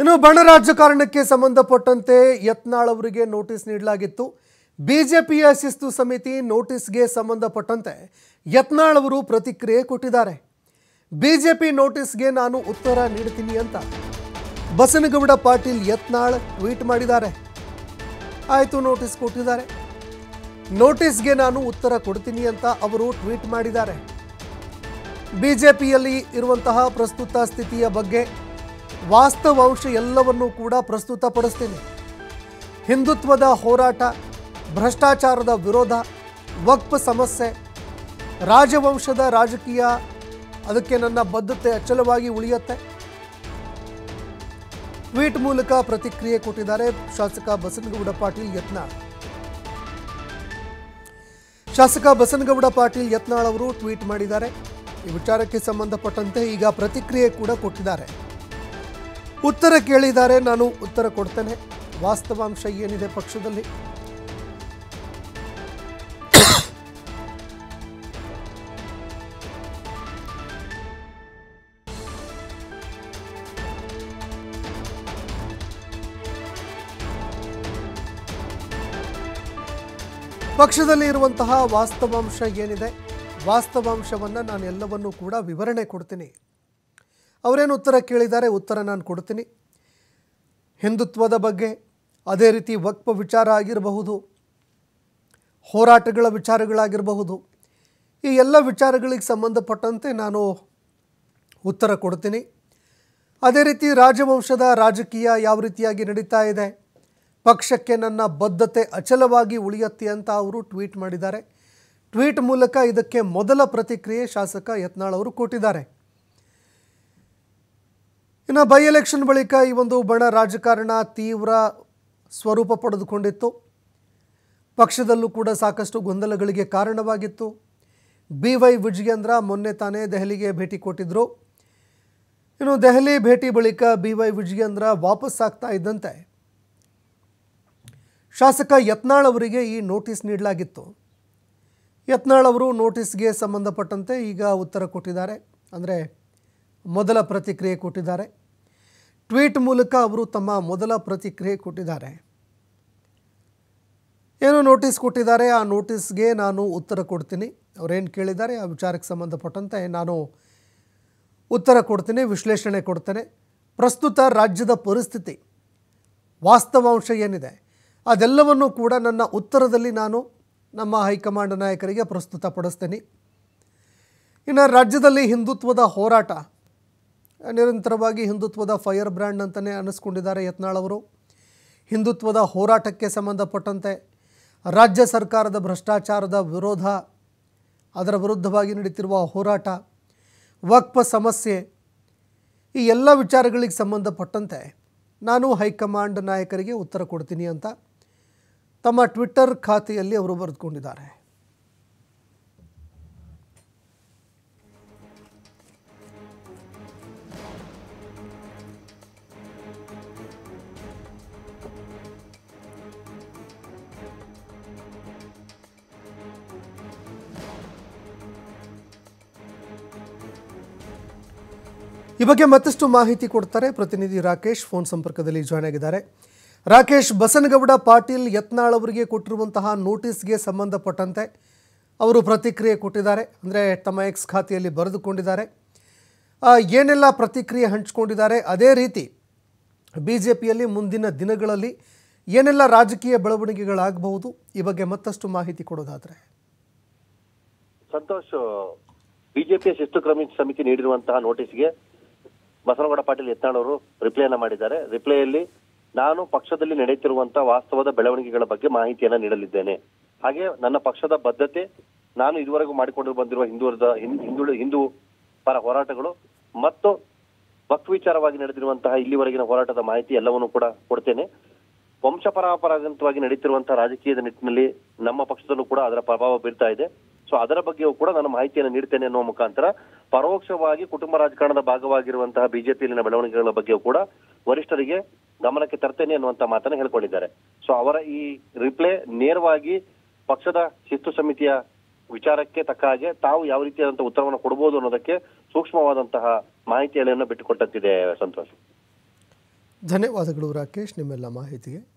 ಇನ್ನು ಬಣ ರಾಜಕಾರಣಕ್ಕೆ ಸಂಬಂಧಪಟ್ಟಂತೆ ಯತ್ನಾಳ್ ಅವರಿಗೆ ನೋಟಿಸ್ ನೀಡಲಾಗಿತ್ತು ಬಿಜೆಪಿಯ ಶಿಸ್ತು ಸಮಿತಿ ನೋಟಿಸ್ಗೆ ಸಂಬಂಧಪಟ್ಟಂತೆ ಯತ್ನಾಳ್ ಅವರು ಪ್ರತಿಕ್ರಿಯೆ ಕೊಟ್ಟಿದ್ದಾರೆ ಬಿಜೆಪಿ ನೋಟಿಸ್ಗೆ ನಾನು ಉತ್ತರ ನೀಡ್ತೀನಿ ಅಂತ ಬಸನಗೌಡ ಪಾಟೀಲ್ ಯತ್ನಾಳ್ ಟ್ವೀಟ್ ಮಾಡಿದ್ದಾರೆ ಆಯಿತು ನೋಟಿಸ್ ಕೊಟ್ಟಿದ್ದಾರೆ ನೋಟಿಸ್ಗೆ ನಾನು ಉತ್ತರ ಕೊಡ್ತೀನಿ ಅಂತ ಅವರು ಟ್ವೀಟ್ ಮಾಡಿದ್ದಾರೆ ಬಿಜೆಪಿಯಲ್ಲಿ ಇರುವಂತಹ ಪ್ರಸ್ತುತ ಸ್ಥಿತಿಯ ಬಗ್ಗೆ ವಾಸ್ತವಾಂಶ ಎಲ್ಲವನ್ನೂ ಕೂಡ ಪ್ರಸ್ತುತಪಡಿಸ್ತೀನಿ ಹಿಂದುತ್ವದ ಹೋರಾಟ ಭ್ರಷ್ಟಾಚಾರದ ವಿರೋಧ ವಕ್ಫ್ ಸಮಸ್ಯೆ ರಾಜವಂಶದ ರಾಜಕೀಯ ಅದಕ್ಕೆ ನನ್ನ ಬದ್ಧತೆ ಅಚಲವಾಗಿ ಉಳಿಯುತ್ತೆ ಟ್ವೀಟ್ ಮೂಲಕ ಪ್ರತಿಕ್ರಿಯೆ ಕೊಟ್ಟಿದ್ದಾರೆ ಶಾಸಕ ಬಸನಗೌಡ ಪಾಟೀಲ್ ಯತ್ನಾಳ್ ಶಾಸಕ ಬಸನಗೌಡ ಪಾಟೀಲ್ ಯತ್ನಾಳ್ ಅವರು ಟ್ವೀಟ್ ಮಾಡಿದ್ದಾರೆ ಈ ವಿಚಾರಕ್ಕೆ ಸಂಬಂಧಪಟ್ಟಂತೆ ಈಗ ಪ್ರತಿಕ್ರಿಯೆ ಕೂಡ ಕೊಟ್ಟಿದ್ದಾರೆ ಉತ್ತರ ಕೇಳಿದ್ದಾರೆ ನಾನು ಉತ್ತರ ಕೊಡ್ತೇನೆ ವಾಸ್ತವಾಂಶ ಏನಿದೆ ಪಕ್ಷದಲ್ಲಿ ಪಕ್ಷದಲ್ಲಿ ಇರುವಂತಹ ವಾಸ್ತವಾಂಶ ಏನಿದೆ ವಾಸ್ತವಾಂಶವನ್ನು ನಾನು ಎಲ್ಲವನ್ನೂ ಕೂಡ ವಿವರಣೆ ಕೊಡ್ತೀನಿ ಅವರೇನು ಉತ್ತರ ಕೇಳಿದ್ದಾರೆ ಉತ್ತರ ನಾನು ಕೊಡ್ತೀನಿ ಹಿಂದುತ್ವದ ಬಗ್ಗೆ ಅದೇ ರೀತಿ ವಕ್ಫ ವಿಚಾರ ಆಗಿರಬಹುದು ಹೋರಾಟಗಳ ವಿಚಾರಗಳಾಗಿರಬಹುದು ಈ ಎಲ್ಲ ವಿಚಾರಗಳಿಗೆ ಸಂಬಂಧಪಟ್ಟಂತೆ ನಾನು ಉತ್ತರ ಕೊಡ್ತೀನಿ ಅದೇ ರೀತಿ ರಾಜವಂಶದ ರಾಜಕೀಯ ಯಾವ ರೀತಿಯಾಗಿ ನಡೀತಾ ಇದೆ ಪಕ್ಷಕ್ಕೆ ನನ್ನ ಬದ್ಧತೆ ಅಚಲವಾಗಿ ಉಳಿಯತ್ತೆ ಅಂತ ಅವರು ಟ್ವೀಟ್ ಮಾಡಿದ್ದಾರೆ ಟ್ವೀಟ್ ಮೂಲಕ ಇದಕ್ಕೆ ಮೊದಲ ಪ್ರತಿಕ್ರಿಯೆ ಶಾಸಕ ಯತ್ನಾಳ್ ಅವರು ಕೊಟ್ಟಿದ್ದಾರೆ ಇನ್ನು ಬೈ ಎಲೆಕ್ಷನ್ ಬಳಿಕ ಈ ಒಂದು ಬಣ ರಾಜಕಾರಣ ತೀವ್ರ ಸ್ವರೂಪ ಪಡೆದುಕೊಂಡಿತ್ತು ಪಕ್ಷದಲ್ಲೂ ಕೂಡ ಸಾಕಷ್ಟು ಗೊಂದಲಗಳಿಗೆ ಕಾರಣವಾಗಿತ್ತು ಬಿ ವೈ ವಿಜಯೇಂದ್ರ ಮೊನ್ನೆ ತಾನೇ ದೆಹಲಿಗೆ ಭೇಟಿ ಕೊಟ್ಟಿದ್ದರು ಇನ್ನು ದೆಹಲಿ ಭೇಟಿ ಬಳಿಕ ಬಿ ವೈ ವಿಜಯೇಂದ್ರ ವಾಪಸ್ ಆಗ್ತಾ ಇದ್ದಂತೆ ಶಾಸಕ ಯತ್ನಾಳ್ ಅವರಿಗೆ ಈ ನೋಟಿಸ್ ನೀಡಲಾಗಿತ್ತು ಯತ್ನಾಳ್ ಅವರು ನೋಟಿಸ್ಗೆ ಸಂಬಂಧಪಟ್ಟಂತೆ ಈಗ ಉತ್ತರ ಕೊಟ್ಟಿದ್ದಾರೆ ಅಂದರೆ ಮೊದಲ ಪ್ರತಿಕ್ರಿಯೆ ಕೊಟ್ಟಿದ್ದಾರೆ ಟ್ವೀಟ್ ಮೂಲಕ ಅವರು ತಮ್ಮ ಮೊದಲ ಪ್ರತಿಕ್ರಿಯೆ ಕೊಟ್ಟಿದ್ದಾರೆ ಏನು ನೋಟಿಸ್ ಕೊಟ್ಟಿದ್ದಾರೆ ಆ ನೋಟಿಸ್ಗೆ ನಾನು ಉತ್ತರ ಕೊಡ್ತೀನಿ ಅವರೇನು ಕೇಳಿದ್ದಾರೆ ಆ ವಿಚಾರಕ್ಕೆ ಸಂಬಂಧಪಟ್ಟಂತೆ ನಾನು ಉತ್ತರ ಕೊಡ್ತೀನಿ ವಿಶ್ಲೇಷಣೆ ಕೊಡ್ತೇನೆ ಪ್ರಸ್ತುತ ರಾಜ್ಯದ ಪರಿಸ್ಥಿತಿ ವಾಸ್ತವಾಂಶ ಏನಿದೆ ಅದೆಲ್ಲವನ್ನು ಕೂಡ ನನ್ನ ಉತ್ತರದಲ್ಲಿ ನಾನು ನಮ್ಮ ಹೈಕಮಾಂಡ್ ನಾಯಕರಿಗೆ ಪ್ರಸ್ತುತಪಡಿಸ್ತೇನೆ ಇನ್ನು ರಾಜ್ಯದಲ್ಲಿ ಹಿಂದುತ್ವದ ಹೋರಾಟ ನಿರಂತರವಾಗಿ ಹಿಂದುತ್ವದ ಫೈರ್ ಬ್ರ್ಯಾಂಡ್ ಅಂತಲೇ ಅನ್ನಿಸ್ಕೊಂಡಿದ್ದಾರೆ ಯತ್ನಾಳ್ ಅವರು ಹಿಂದುತ್ವದ ಹೋರಾಟಕ್ಕೆ ಸಂಬಂಧಪಟ್ಟಂತೆ ರಾಜ್ಯ ಸರ್ಕಾರದ ಭ್ರಷ್ಟಾಚಾರದ ವಿರೋಧ ಅದರ ವಿರುದ್ಧವಾಗಿ ನಡೀತಿರುವ ಹೋರಾಟ ವಕ್ಫ ಸಮಸ್ಯೆ ಈ ಎಲ್ಲ ವಿಚಾರಗಳಿಗೆ ಸಂಬಂಧಪಟ್ಟಂತೆ ನಾನು ಹೈಕಮಾಂಡ್ ನಾಯಕರಿಗೆ ಉತ್ತರ ಕೊಡ್ತೀನಿ ಅಂತ ತಮ್ಮ ಟ್ವಿಟ್ಟರ್ ಖಾತೆಯಲ್ಲಿ ಅವರು ಬರೆದುಕೊಂಡಿದ್ದಾರೆ ಈ ಬಗ್ಗೆ ಮತ್ತಷ್ಟು ಮಾಹಿತಿ ಕೊಡ್ತಾರೆ ಪ್ರತಿನಿಧಿ ರಾಕೇಶ್ ಫೋನ್ ಸಂಪರ್ಕದಲ್ಲಿ ಜಾಯ್ನ್ ಆಗಿದ್ದಾರೆ ರಾಕೇಶ್ ಬಸನಗೌಡ ಪಾಟೀಲ್ ಯತ್ನಾಳ್ ಅವರಿಗೆ ಕೊಟ್ಟಿರುವಂತಹ ನೋಟಿಸ್ಗೆ ಸಂಬಂಧಪಟ್ಟಂತೆ ಅವರು ಪ್ರತಿಕ್ರಿಯೆ ಕೊಟ್ಟಿದ್ದಾರೆ ಅಂದರೆ ತಮ್ಮ ಎಕ್ಸ್ ಖಾತೆಯಲ್ಲಿ ಬರೆದುಕೊಂಡಿದ್ದಾರೆ ಆ, ಏನೆಲ್ಲ ಪ್ರತಿಕ್ರಿಯೆ ಹಂಚಿಕೊಂಡಿದ್ದಾರೆ ಅದೇ ರೀತಿ ಬಿ ಜೆ ಪಿಯಲ್ಲಿ ಮುಂದಿನ ದಿನಗಳಲ್ಲಿ ಏನೆಲ್ಲ ರಾಜಕೀಯ ಬೆಳವಣಿಗೆಗಳಾಗಬಹುದು ಈ ಬಗ್ಗೆ ಮತ್ತಷ್ಟು ಮಾಹಿತಿ ಕೊಡೋದಾದರೆ ಸಂತೋಷ್ ಬಿಜೆಪಿಯ ಶಿಸ್ತು ಕ್ರಮ ಸಮಿತಿ ನೀಡಿರುವಂತಹ ನೋಟಿಸ್ಗೆ ಬಸವನಗೌಡ ಪಾಟೀಲ್ ಯತ್ನಾಳ್ ಅವರು ರಿಪ್ಲೈಯನ್ನ ಮಾಡಿದ್ದಾರೆ ರಿಪ್ಲೈಯಲ್ಲಿ ನಾನು ಪಕ್ಷದಲ್ಲಿ ನಡೆಯುತ್ತಿರುವಂತಹ ವಾಸ್ತವದ ಬೆಳವಣಿಗೆಗಳ ಬಗ್ಗೆ ಮಾಹಿತಿಯನ್ನ ನೀಡಲಿದ್ದೇನೆ ಹಾಗೆ ನನ್ನ ಪಕ್ಷದ ಬದ್ಧತೆ ನಾನು ಇದುವರೆಗೂ ಮಾಡಿಕೊಂಡು ಬಂದಿರುವ ಹಿಂದುಳಿದ ಹಿಂದುಳಿ ಹಿಂದೂ ಪರ ಹೋರಾಟಗಳು ಮತ್ತು ವಕ್ಫ್ ವಿಚಾರವಾಗಿ ನಡೆದಿರುವಂತಹ ಇಲ್ಲಿವರೆಗಿನ ಹೋರಾಟದ ಮಾಹಿತಿ ಎಲ್ಲವನ್ನೂ ಕೂಡ ಕೊಡ್ತೇನೆ ವಂಶ ಪರಂಪರಾಗತವಾಗಿ ನಡೀತಿರುವಂತಹ ರಾಜಕೀಯದ ನಿಟ್ಟಿನಲ್ಲಿ ನಮ್ಮ ಪಕ್ಷದಲ್ಲೂ ಕೂಡ ಅದರ ಪ್ರಭಾವ ಬೀರ್ತಾ ಇದೆ ಸೊ ಅದರ ಬಗ್ಗೆಯೂ ಕೂಡ ನಾನು ಮಾಹಿತಿಯನ್ನು ನೀಡ್ತೇನೆ ಅನ್ನುವ ಮುಖಾಂತರ ಪರೋಕ್ಷವಾಗಿ ಕುಟುಂಬ ರಾಜಕಾರಣದ ಭಾಗವಾಗಿರುವಂತಹ ಬಿಜೆಪಿಯಲ್ಲಿನ ಬೆಳವಣಿಗೆಗಳ ಬಗ್ಗೆಯೂ ಕೂಡ ವರಿಷ್ಠರಿಗೆ ಗಮನಕ್ಕೆ ತರ್ತೇನೆ ಅನ್ನುವಂತ ಮಾತನ್ನ ಹೇಳ್ಕೊಂಡಿದ್ದಾರೆ ಸೊ ಅವರ ಈ ರಿಪ್ಲೈ ನೇರವಾಗಿ ಪಕ್ಷದ ಶಿಸ್ತು ಸಮಿತಿಯ ವಿಚಾರಕ್ಕೆ ತಕ್ಕ ಹಾಗೆ ತಾವು ಯಾವ ರೀತಿಯಾದಂತಹ ಉತ್ತರವನ್ನು ಕೊಡಬಹುದು ಅನ್ನೋದಕ್ಕೆ ಸೂಕ್ಷ್ಮವಾದಂತಹ ಮಾಹಿತಿಯನ್ನು ಬಿಟ್ಟುಕೊಟ್ಟಂತಿದೆ ಸಂತೋಷ್ ಧನ್ಯವಾದಗಳು ರಾಕೇಶ್ ನಿಮ್ಮೆಲ್ಲ ಮಾಹಿತಿಗೆ